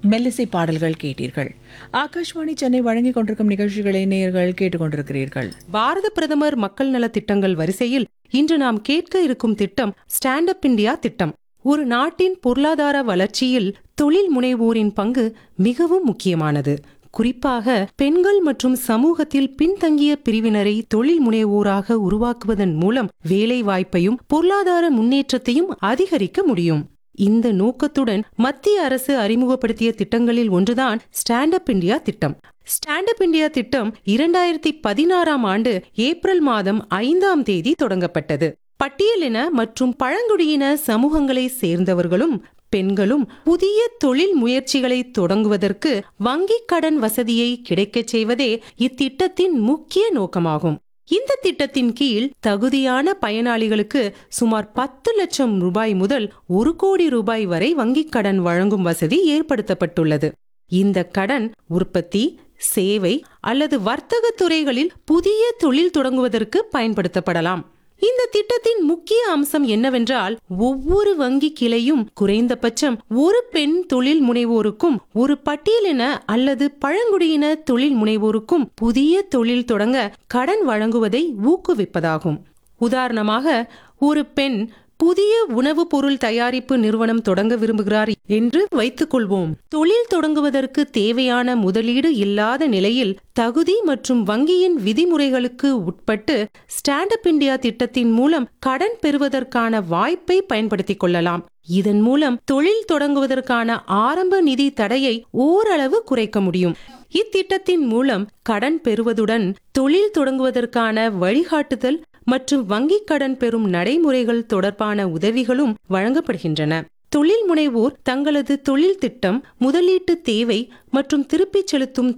மெல்லிசை பாடல்கள் கேட்டீர்கள் ஆகாஷ்வாணி சென்னை வழங்கிக் கொண்டிருக்கும் நிகழ்ச்சிகளை நேயர்கள் கேட்டுக்கொண்டிருக்கிறீர்கள் பாரத பிரதமர் மக்கள் நலத் திட்டங்கள் வரிசையில் இன்று நாம் கேட்க இருக்கும் திட்டம் ஸ்டாண்ட் அப் இந்தியா திட்டம் ஒரு நாட்டின் பொருளாதார வளர்ச்சியில் தொழில் முனைவோரின் பங்கு மிகவும் முக்கியமானது குறிப்பாக பெண்கள் மற்றும் சமூகத்தில் பின்தங்கிய பிரிவினரை தொழில் முனைவோராக உருவாக்குவதன் மூலம் வேலை வாய்ப்பையும் பொருளாதார முன்னேற்றத்தையும் அதிகரிக்க முடியும் இந்த நோக்கத்துடன் மத்திய அரசு அறிமுகப்படுத்திய திட்டங்களில் ஒன்றுதான் ஸ்டாண்ட் அப் இந்தியா திட்டம் ஸ்டாண்ட் அப் இந்தியா திட்டம் இரண்டாயிரத்தி பதினாறாம் ஆண்டு ஏப்ரல் மாதம் ஐந்தாம் தேதி தொடங்கப்பட்டது பட்டியலின மற்றும் பழங்குடியின சமூகங்களை சேர்ந்தவர்களும் பெண்களும் புதிய தொழில் முயற்சிகளை தொடங்குவதற்கு வங்கிக் கடன் வசதியை கிடைக்கச் செய்வதே இத்திட்டத்தின் முக்கிய நோக்கமாகும் இந்த திட்டத்தின் கீழ் தகுதியான பயனாளிகளுக்கு சுமார் பத்து லட்சம் ரூபாய் முதல் ஒரு கோடி ரூபாய் வரை வங்கிக் கடன் வழங்கும் வசதி ஏற்படுத்தப்பட்டுள்ளது இந்த கடன் உற்பத்தி சேவை அல்லது வர்த்தக துறைகளில் புதிய தொழில் தொடங்குவதற்கு பயன்படுத்தப்படலாம் இந்த திட்டத்தின் முக்கிய அம்சம் என்னவென்றால் ஒவ்வொரு வங்கி கிளையும் குறைந்தபட்சம் ஒரு பெண் தொழில் முனைவோருக்கும் ஒரு பட்டியலின அல்லது பழங்குடியின தொழில் முனைவோருக்கும் புதிய தொழில் தொடங்க கடன் வழங்குவதை ஊக்குவிப்பதாகும் உதாரணமாக ஒரு பெண் புதிய உணவுப் பொருள் தயாரிப்பு நிறுவனம் தொடங்க விரும்புகிறார் என்று வைத்துக் கொள்வோம் தொழில் தொடங்குவதற்கு தேவையான முதலீடு இல்லாத நிலையில் தகுதி மற்றும் வங்கியின் விதிமுறைகளுக்கு உட்பட்டு ஸ்டாண்ட் அப் இந்தியா திட்டத்தின் மூலம் கடன் பெறுவதற்கான வாய்ப்பை பயன்படுத்திக் கொள்ளலாம் இதன் மூலம் தொழில் தொடங்குவதற்கான ஆரம்ப நிதி தடையை ஓரளவு குறைக்க முடியும் இத்திட்டத்தின் மூலம் கடன் பெறுவதுடன் தொழில் தொடங்குவதற்கான வழிகாட்டுதல் மற்றும் வங்கிக் கடன் பெறும் நடைமுறைகள் தொடர்பான உதவிகளும் வழங்கப்படுகின்றன தொழில் முனைவோர் தங்களது தொழில் திட்டம் முதலீட்டு தேவை மற்றும் திருப்பிச் செலுத்தும்